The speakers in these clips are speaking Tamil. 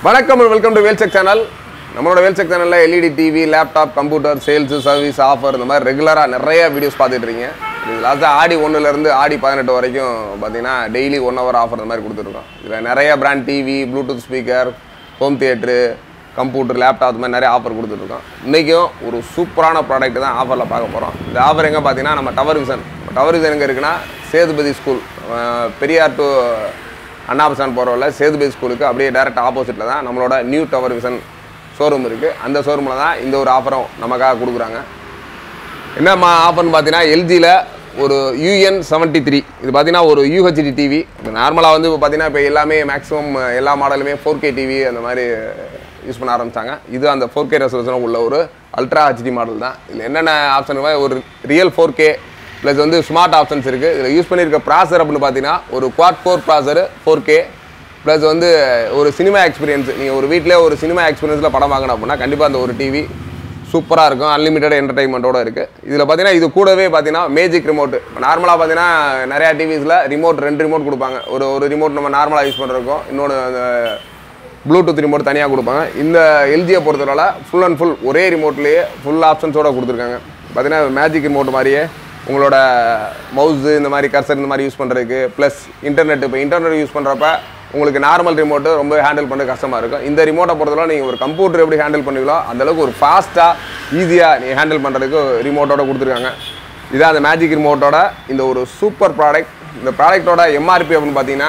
வணக்கம் வெல்கம் டு வேல்செக் சேனல் நம்மளோட வேல்செக் சேனலில் LED TV laptop computer sales service offer இந்த மாதிரி ரெகுலராக நிறைய வீடியோஸ் பார்த்துட்டு இருக்கீங்க இது லாஸ்ட்டாக ஆடி ஒன்றுலேருந்து ஆடி பதினெட்டு வரைக்கும் பார்த்தீங்கன்னா டெய்லி ஒன் ஹவர் ஆஃபர் இந்த மாதிரி கொடுத்துருக்கோம் இதில் நிறைய brand TV bluetooth speaker home theatre computer laptop இந்த மாதிரி நிறைய ஆஃபர் கொடுத்துட்ருக்கோம் இன்றைக்கும் ஒரு சூப்பரான ப்ராடக்ட் தான் ஆஃபரில் பார்க்க போகிறோம் இந்த ஆஃபர் எங்கே பார்த்தீங்கன்னா நம்ம டவர் விசன் டவர் விசன் எங்கே இருக்குன்னா சேதுபதி ஸ்கூல் அஹ் பெரியார் டு அண்ணாபசான் போகிறவரில் சேதுபதி ஸ்கூலுக்கு அப்படியே டேரக்ட் ஆப்போசிட்டில் தான் நம்மளோட நியூ டவர் விசன் ஷோரூம் இருக்குது அந்த ஷோரூமில் தான் இந்த ஒரு ஆஃபரும் நமக்காக கொடுக்குறாங்க என்னம்மா ஆஃபர்னு பார்த்தீங்கன்னா எல்ஜியில் ஒரு யூஎன் செவன்ட்டி த்ரீ இது பார்த்தீங்கன்னா ஒரு யூஹெச்டி டிவி இப்போ நார்மலாக வந்து இப்போ பார்த்தீங்கன்னா இப்போ எல்லாமே மேக்ஸிமம் எல்லா மாடலுமே ஃபோர் கே டிவி அந்த மாதிரி யூஸ் பண்ண ஆரம்பிச்சாங்க இது அந்த ஃபோர் கே ரெசல்யூஷன் உள்ள ஒரு அல்ட்ரா ஹெச்டி மாடல் தான் இதில் என்னென்ன ஆப்ஷன் ஒரு ரியல் ஃபோர் கே ப்ளஸ் வந்து ஸ்மார்ட் ஆப்ஷன்ஸ் இருக்குது இதில் யூஸ் பண்ணியிருக்க ப்ராசர் அப்படின்னு பார்த்தீங்கன்னா ஒரு quad four processor four K plus வந்து ஒரு சினிமா எக்ஸ்பீரியன்ஸ் நீங்கள் ஒரு வீட்டிலே ஒரு சினிமா எக்ஸ்பீரியன்ஸில் படம் வாங்கணும் அப்படின்னா கண்டிப்பாக அந்த ஒரு டிவி சூப்பராக இருக்கும் அன்லிமிட்டட் என்டர்டைன்மெண்ட்டோட இருக்குது இதில் பார்த்தீங்கன்னா இது கூடவே பார்த்தீங்கன்னா மேஜிக் ரிமோட் நார்மலாக பார்த்தீங்கன்னா நிறையா டிவிஸில் ரிமோட் ரெண்டு ரிமோட் கொடுப்பாங்க ஒரு ஒரு ரிமோட் நம்ம நார்மலாக யூஸ் பண்ணுறோம் இன்னொன்று அந்த ப்ளூடூத் ரிமோட் தனியாக கொடுப்பாங்க இந்த எல்ஜியை பொறுத்தவரை ஃபுல் அண்ட் ஃபுல் ஒரே ரிமோட்லேயே ஃபுல் ஆப்ஷன்ஸோட கொடுத்துருக்காங்க பார்த்தீங்கன்னா மேஜிக் ரிமோட் மாதிரியே உங்களோட மவுஸு இந்த மாதிரி கர்சர் இந்த மாதிரி யூஸ் பண்ணுறதுக்கு ப்ளஸ் இன்டர்நெட் இப்போ இன்டர்நெட் யூஸ் பண்ணுறப்ப உங்களுக்கு நார்மல் ரிமோட்டு ரொம்ப ஹேண்டில் பண்ண கஷ்டமாக இருக்கும் இந்த ரிமோட்டை பொறுத்தவரை நீங்கள் ஒரு கம்ப்யூட்டர் எப்படி ஹேண்டில் பண்ணுவீங்களோ அந்தளவுக்கு ஒரு ஃபாஸ்ட்டாக ஈஸியாக நீங்கள் ஹேண்டில் பண்ணுறதுக்கு ரிமோட்டோட கொடுத்துருக்காங்க இதான் அந்த மேஜிக் ரிமோட்டோட இந்த ஒரு சூப்பர் ப்ராடக்ட் இந்த ப்ராடக்ட்டோட எம்ஆர்பி அப்படின்னு பார்த்தீங்கன்னா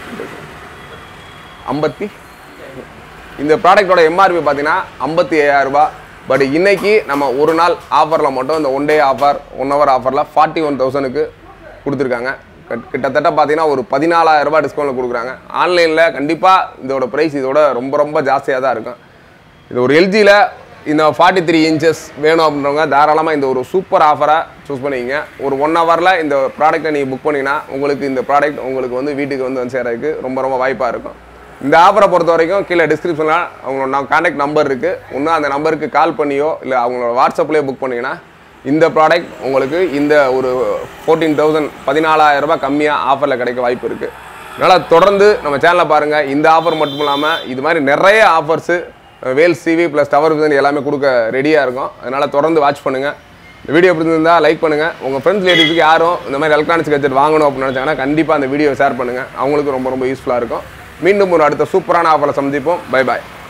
ஐம்பத்தி இந்த ப்ராடக்ட்டோட எம்ஆர்பி பார்த்தீங்கன்னா ஐம்பத்தி ஐயாயிரரூபா பட் இன்னைக்கு நம்ம ஒரு நாள் ஆஃபரில் மட்டும் இந்த one day offer one hour ஆஃபரில் ஃபார்ட்டி ஒன் தௌசண்ட்க்கு கொடுத்துருக்காங்க கட்- கிட்டத்தட்ட பார்த்தீங்கன்னா ஒரு பதினாலாயிரம் ரூபாய் டிஸ்கவுண்ட்டில் கொடுக்குறாங்க ஆன்லைனில் கண்டிப்பாக இதோட ப்ரைஸ் இதோட ரொம்ப ரொம்ப ஜாஸ்தியாக தான் இருக்கும் இது ஒரு எல்ஜியில் இந்த ஃபார்ட்டி த்ரீ இன்ச்சஸ் வேணும் அப்படின்றவங்க தாராளமாக இந்த ஒரு சூப்பர் ஆஃபரை சூஸ் பண்ணிக்கங்க ஒரு ஒன் ஹவரில் இந்த ப்ராடக்ட்டை நீங்கள் புக் பண்ணிங்கன்னா உங்களுக்கு இந்த ப்ராடக்ட் உங்களுக்கு வந்து வீட்டுக்கு வந்து வந்து சேரதுக்கு ரொம்ப ரொம்ப வாய்ப்பாக இருக்கும் இந்த ஆஃபரை பொறுத்த வரைக்கும் கீழே டிஸ்கிரிப்ஷனில் அவங்களோட நான் காண்டாக்ட் நம்பர் இருக்குது இன்னும் அந்த நம்பருக்கு கால் பண்ணியோ இல்லை அவங்களோட வாட்ஸ்அப்லேயே புக் பண்ணிங்கன்னா இந்த ப்ராடக்ட் உங்களுக்கு இந்த ஒரு ஃபோர்டீன் தௌசண்ட் பதினாலாயிரம் ரூபாய் கம்மியாக ஆஃபரில் கிடைக்க வாய்ப்பு இருக்குது அதனால் தொடர்ந்து நம்ம சேனலை பாருங்கள் இந்த ஆஃபர் மட்டும் இல்லாமல் இது மாதிரி நிறைய ஆஃபர்ஸு வேல் சிவி ப்ளஸ் டவர் விசன் எல்லாமே கொடுக்க ரெடியாக இருக்கும் அதனால் தொடர்ந்து வாட்ச் பண்ணுங்கள் இந்த வீடியோ பிடிச்சிருந்தா லைக் பண்ணுங்கள் உங்கள் ஃப்ரெண்ட்ஸ் லேடிஸுக்கு யாரும் இந்த மாதிரி எலக்ட்ரானிக்ஸ் கட்ஜெட் வாங்கணும் அப்படின்னு நினச்சாங்கன்னா கண்டிப்பாக அந்த வீடியோ ஷேர் பண்ணுங்கள் அவங்களுக்கு ரொம்ப ரொம்ப யூஸ்ஃபுல்லாக இருக்கும் மீண்டும் ஒரு அடுத்த சூப்பரான ஆஃபரை சந்திப்போம் பை பாய்